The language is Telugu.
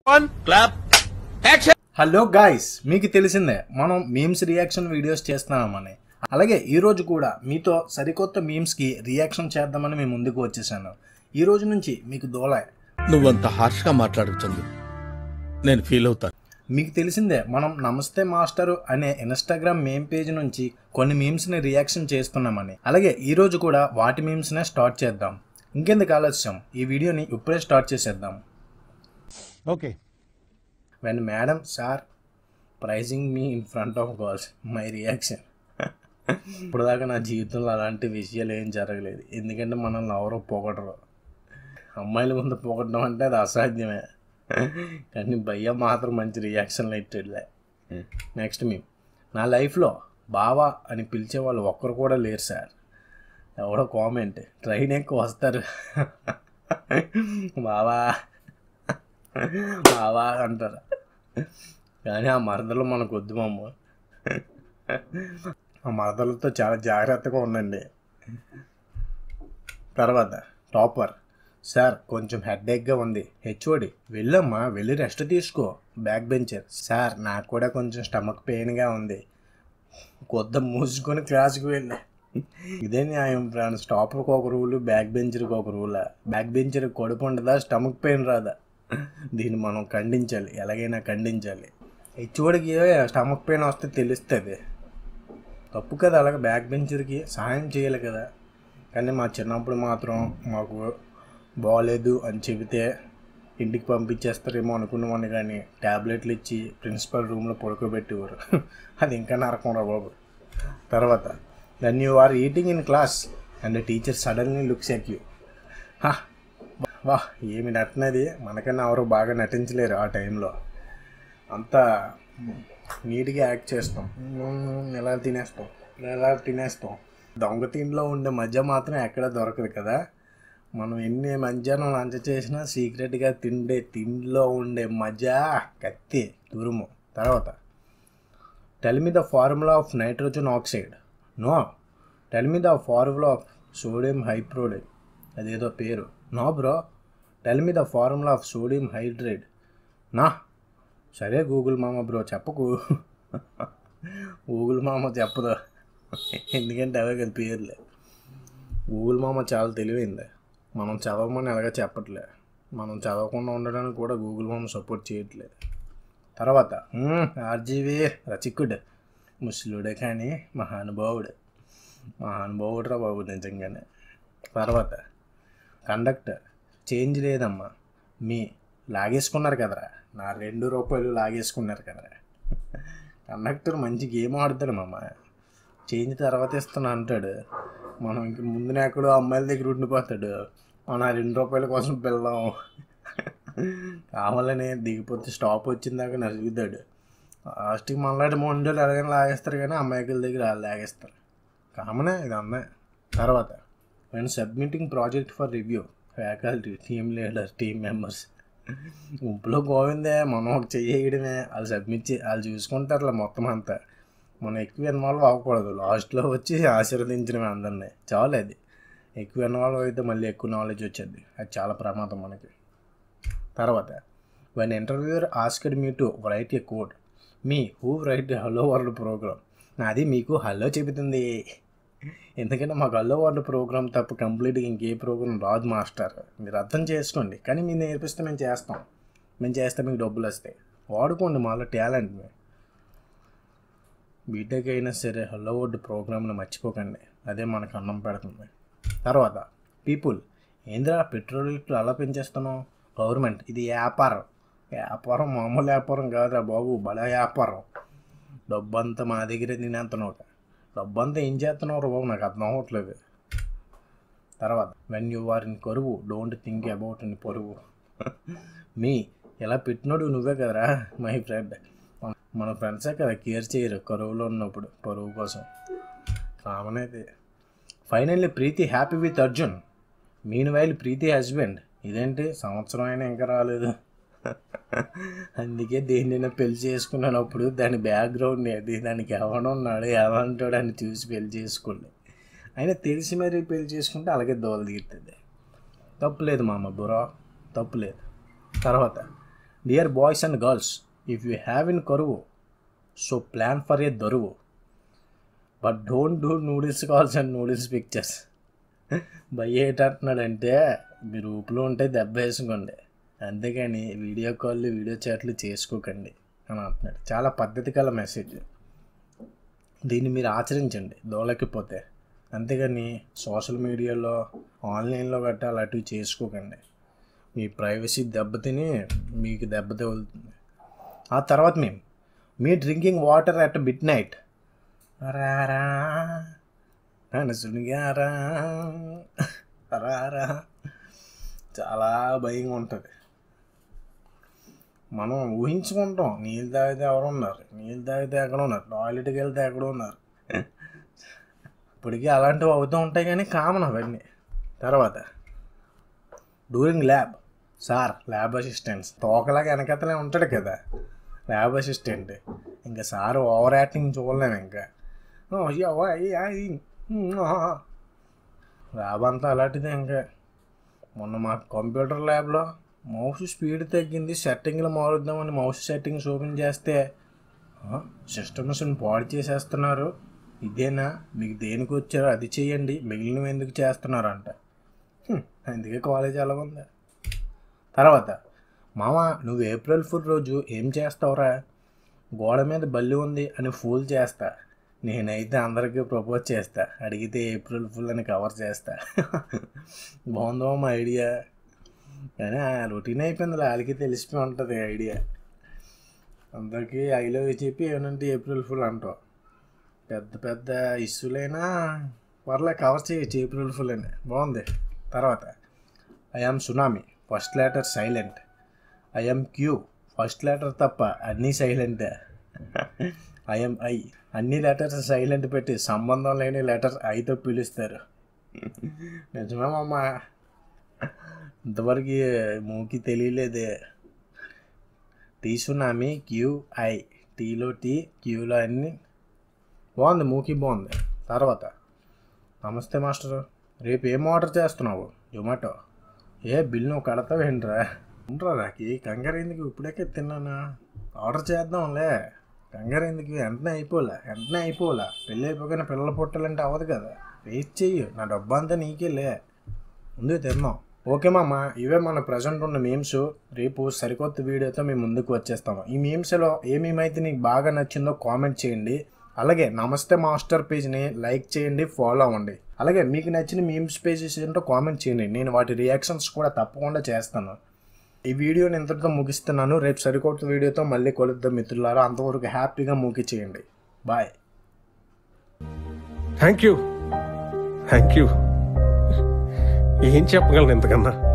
హలో గాయ్స్ మీకు తెలిసిందే మనం మీమ్స్ రియాక్షన్ వీడియోస్ చేస్తున్నామని అలాగే ఈ రోజు కూడా మీతో సరికొత్త మీమ్స్కి రియాక్షన్ చేద్దామని మేము ముందుకు వచ్చేసాను ఈ రోజు నుంచి మీకు దోల నువ్వంత హార్ష్గా మాట్లాడుతుంది నేను ఫీల్ అవుతాను మీకు తెలిసిందే మనం నమస్తే మాస్టరు అనే ఇన్స్టాగ్రామ్ మేమ్ పేజ్ నుంచి కొన్ని మీమ్స్ని రియాక్షన్ చేస్తున్నామని అలాగే ఈ రోజు కూడా వాటి మీమ్స్నే స్టార్ట్ చేద్దాం ఇంకెందుకు ఆలస్యం ఈ వీడియోని ఇప్పుడే స్టార్ట్ చేసేద్దాం okay when madam sir praising me in front of girls my reaction ఇప్పుడు దాకా నా జీవితంలో అలాంటి విషయాలు ఏం జరగలేదు ఎందుకంటే మనల్ని ఎవరో పొగడరు అమ్మాయిల ముందు పొగడడం అంటే అది అసాధ్యమే కానీ భయ్య మాత్రం మంచి రియాక్షన్లు ఇట్టేలే నెక్స్ట్ మేము నా లైఫ్లో బావా అని పిలిచే వాళ్ళు ఒక్కరు కూడా లేరు సార్ ఎవడో కామెంట్ ట్రైన్ ఎక్కువ వస్తారు బావా బావా అంటారు కానీ ఆ మరదలు మనకు వద్దు మామ ఆ మరదలతో చాలా జాగ్రత్తగా ఉండండి తర్వాత టాపర్ సార్ కొంచెం హెడ్ఏక్గా ఉంది హెచ్ఓడి వెళ్ళమ్మా వెళ్ళి రెస్ట్ తీసుకో బ్యాక్ బెంచర్ సార్ నాకు కూడా కొంచెం స్టమక్ పెయిన్గా ఉంది కొద్ద మూసుకొని క్లాస్కి వెళ్ళా ఇదే న్యాయం ఫ్రెండ్స్ టాపర్కి ఒక రూలు బ్యాక్ బెంచర్కి ఒక రూలా బ్యాక్ బెంచర్కి కడుపు ఉండదా స్టమక్ పెయిన్ రాదా దీన్ని మనం ఖండించాలి ఎలాగైనా ఖండించాలి హెచ్ఓడికి స్టమక్ పెయిన్ వస్తే తెలుస్తుంది తప్పు కదా అలాగే బ్యాక్ బెంచర్కి సహాయం చేయాలి కదా కానీ మా చిన్నప్పుడు మాత్రం మాకు బాగాలేదు అని చెబితే ఇంటికి పంపించేస్తారేమో అనుకున్నామని కానీ ట్యాబ్లెట్లు ఇచ్చి ప్రిన్సిపల్ రూమ్లో పడుకోబెట్టేవారు అది ఇంకా నరకం రా బాబు తర్వాత then you are eating in class and teacher suddenly looks at you వా ఏమి నటనది మనకన్నా ఎవరు బాగా నటించలేరు ఆ టైంలో అంతా నీట్గా యాక్ట్ చేస్తాం మ్మ్, ఎలా తినేస్తాం ఎలా తినేస్తాం దొంగ తిండిలో ఉండే మధ్య మాత్రం ఎక్కడ దొరకదు కదా మనం ఎన్ని మధ్యాహ్నం లంచ్ చేసినా సీక్రెట్గా తిండే తిండిలో ఉండే మజా కత్తి తురుము తర్వాత tell me the formula of nitrogen oxide no tell me the formula of sodium హైప్రోడైడ్ అదేదో పేరు no bro tell me the formula of sodium hydrate నా సరే గూగుల్ మామ బ్రో చెప్పకు గూగుల్ మామ చెప్పదు ఎందుకంటే అవే కదా పేర్లే గూగుల్ మామ చాలా తెలివైంది మనం చదవమని ఎలాగ చెప్పట్లే మనం చదవకుండా ఉండడానికి కూడా గూగుల్ మామ సపోర్ట్ చేయట్లేదు తర్వాత ఆర్జీవి రచికుడు ముసలుడే కానీ మహానుభావుడు మహానుభావుడు రా బాబు నిజంగానే తర్వాత కండక్టర్ చేంజ్ లేదమ్మా మీ లాగేసుకున్నారు కదరా నా రెండు రూపాయలు లాగేసుకున్నారు కదరా కండక్టర్ మంచి గేమ్ ఆడుతాడు మామ చేంజ్ తర్వాత ఇస్తాను అంటాడు మనం ఇంక ముందున ఎక్కడో అమ్మాయిల దగ్గర ఉండిపోతాడు మనం ఆ రెండు రూపాయల కోసం పిల్లం కావాలని దిగిపోతే స్టాప్ వచ్చిన దాకా నసుగుతాడు లాస్ట్కి మనలాంటి మొండోళ్ళు ఎలాగైనా లాగేస్తారు కానీ అమ్మాయిల దగ్గర వాళ్ళు లాగేస్తారు కామనే ఇది అమ్మాయి తర్వాత when submitting project for review faculty team leader team members గుంపులో గోవిందే మనం ఒక చెయ్యడమే వాళ్ళు సబ్మిట్ చే వాళ్ళు చూసుకుంటారులే మొత్తం అంతా మనం ఎక్కువ ఇన్వాల్వ్ అవ్వకూడదు లాస్ట్లో వచ్చి ఆశీర్వదించడమే అందరినీ చాలు అది ఎక్కువ ఇన్వాల్వ్ అయితే మళ్ళీ ఎక్కువ నాలెడ్జ్ వచ్చేది అది చాలా ప్రమాదం మనకి తర్వాత when interviewer asked me to write a code me who write hello world program నాది మీకు హలో చెబుతుంది ఎందుకంటే మాకు హలో వరల్డ్ ప్రోగ్రామ్ తప్ప కంప్లీట్గా ఇంకే ప్రోగ్రామ్ రాదు మాస్టర్ మీరు అర్థం చేసుకోండి కానీ మీరు నేర్పిస్తే మేము చేస్తాం మేము చేస్తే మీకు డబ్బులు వస్తాయి వాడుకోండి మాలో టాలెంట్ బీటెక్ అయినా సరే హలో వరల్డ్ ప్రోగ్రామ్ని మర్చిపోకండి అదే మనకు అన్నం పెడుతుంది తర్వాత పీపుల్ ఏంద్రా పెట్రోల్ రేట్లు అలా పెంచేస్తున్నావు గవర్నమెంట్ ఇది వ్యాపారం వ్యాపారం మామూలు వ్యాపారం కాదురా బాబు బల వ్యాపారం డబ్బంతా మా దగ్గరే తినేస్తున్నావు డబ్బంతా ఏం చేస్తున్నావు బాబు నాకు అర్థం అవ్వట్లేదు తర్వాత వెన్ యు ఆర్ ఇన్ కరువు డోంట్ థింక్ అబౌట్ ఇన్ పరువు మీ ఇలా పెట్టినోడు నువ్వే కదరా మై ఫ్రెండ్ మన ఫ్రెండ్సే కదా కేర్ చేయరు కరువులో ఉన్నప్పుడు పరువు కోసం కామన్ అయితే finally Preethi happy with Arjun meanwhile Preethi husband ఇదేంటి సంవత్సరం అయినా ఇంకా రాలేదు అందుకే దేన్నైనా పెళ్లి చేసుకున్నప్పుడు దాని బ్యాక్గ్రౌండ్ ఏంటి దానికి ఎవడున్నాడు ఎవరంటాడు అని చూసి పెళ్లి చేసుకోండి అయినా తెలిసి మరీ పెళ్లి చేసుకుంటే అలాగే దోల తీరుతుంది తప్పులేదు మామ బురా తప్పులేదు తర్వాత dear boys and girls if you have in కరువు సో ప్లాన్ ఫర్ ఏ దరువు but don't do noodles calls and noodles pictures భయ్య ఏంటంటున్నాడంటే మీరు ఊపిలో ఉంటే దెబ్బ వేసుకోండి అంతేగాని వీడియో కాల్ వీడియో చాట్లు చేసుకోకండి అని అంటున్నాడు చాలా పద్ధతి గల మెసేజ్ దీన్ని మీరు ఆచరించండి దోలకిపోతే అంతేగాని సోషల్ మీడియాలో ఆన్లైన్లో గట్టా అలాంటివి చేసుకోకండి మీ ప్రైవసీ దెబ్బతిని మీకు దెబ్బ తగులుతుంది ఆ తర్వాత మేము me drinking water at midnight రారా అనసునిగారా రారా చాలా భయంగా ఉంటుంది మనం ఊహించుకుంటాం నీళ్ళు తాగితే ఎవరు ఉన్నారు నీళ్ళు తాగితే ఎక్కడ ఉన్నారు టాయిలెట్కి వెళ్తే ఎక్కడ ఉన్నారు ఇప్పటికీ అలాంటివి అవుతూ ఉంటాయి కానీ కామన్ అవన్నీ తర్వాత during lab sir lab assistants తోకలాగా వెనకతలే ఉంటాడు కదా ల్యాబ్ అసిస్టెంట్ ఇంకా సార్ ఓవర్ యాక్టింగ్ చూడలేము ఇంకా ఓ, యవ్వ, అయ్య, అయ్య, ఉమ్, ఆ. ల్యాబ్ అంతా అలాంటిదే ఇంకా మొన్న మా కంప్యూటర్ ల్యాబ్లో మౌస్ స్పీడ్ తగ్గింది సెట్టింగ్లు మారుద్దామని మౌస్ సెట్టింగ్స్ ఓపెన్ చేస్తే సిస్టమ్స్ని పాడు చేసేస్తున్నారు ఇదేనా మీకు దేనికి వచ్చారో అది చేయండి మిగిలినవి ఎందుకు చేస్తున్నారంట హ్మ్, అందుకే కాలేజ్ ఎలా ఉంది తర్వాత మామ నువ్వు ఏప్రిల్ ఫుల్ రోజు ఏం చేస్తావురా గోడ మీద బల్లి ఉంది అని ఫూల్ చేస్తా నేనైతే అందరికీ ప్రపోజ్ చేస్తా అడిగితే ఏప్రిల్ ఫుల్ అని కవర్ చేస్తా బాగుందో మా ఐడియా కానీ ఆ రొటీన్ అయిపోయింది వాళ్ళకి తెలిసిపోయి ఉంటుంది ఐడియా అందరికీ ఐ లవ్ యూ చెప్పి ఏమంటే ఏప్రిల్ ఫుల్ అంటావు పెద్ద పెద్ద ఇష్యూలైనా పర్లే కవర్ చేయొచ్చు ఏప్రిల్ ఫుల్ అని బాగుంది తర్వాత I am tsunami first letter silent I am Q first letter తప్ప అన్నీ సైలెంటే ఐఎమ్ ఐ అన్ని లెటర్స్ సైలెంట్ పెట్టి సంబంధం లేని లెటర్ ఐతో పిలుస్తారు నిజమేమమ్మా ఇంతవరకు మూకి తెలియలేదే టీ సునామీ క్యూ ఐ టీలో టీ క్యూలో అన్ని బాగుంది మూకి బాగుంది తర్వాత నమస్తే మాస్టర్ రేపు ఏం ఆర్డర్ చేస్తున్నావు జొమాటో ఏ బిల్ నువ్వు కడతావేంట్రా ఉండరా రాకి కంగారు ఎందుకు ఇప్పుడే తిన్నానా ఆర్డర్ చేద్దాంలే కంగారు ఎందుకు వెంటనే అయిపోలే వెంటనే అయిపోలే పెళ్ళి అయిపోగానే పిల్లలు పుట్టాలంటే అవ్వదు కదా వెయిట్ చెయ్యి నా డబ్బు అంతా నీకేలే ముందు తిందాం ఓకే మామ ఇవే మన ప్రజెంట్ ఉన్న మీమ్స్ రేపు సరికొత్త వీడియోతో మేము ముందుకు వచ్చేస్తాము ఈ మీమ్స్లో ఏ మీమ్ అయితే నీకు బాగా నచ్చిందో కామెంట్ చేయండి అలాగే నమస్తే మాస్టర్ పేజ్ని లైక్ చేయండి ఫాలో అవ్వండి అలాగే మీకు నచ్చిన మీమ్స్ పేజెస్ ఏంటో కామెంట్ చేయండి నేను వాటి రియాక్షన్స్ కూడా తప్పకుండా చేస్తాను ఈ వీడియోని ఇంతటితో ముగిస్తున్నాను రేపు సరికొత్త వీడియోతో మళ్ళీ కలుద్దాం మిత్రులారా అంతవరకు హ్యాపీగా మూకి చేయండి bye thank you thank you ఏం చెప్పగలను ఇంతకన్నా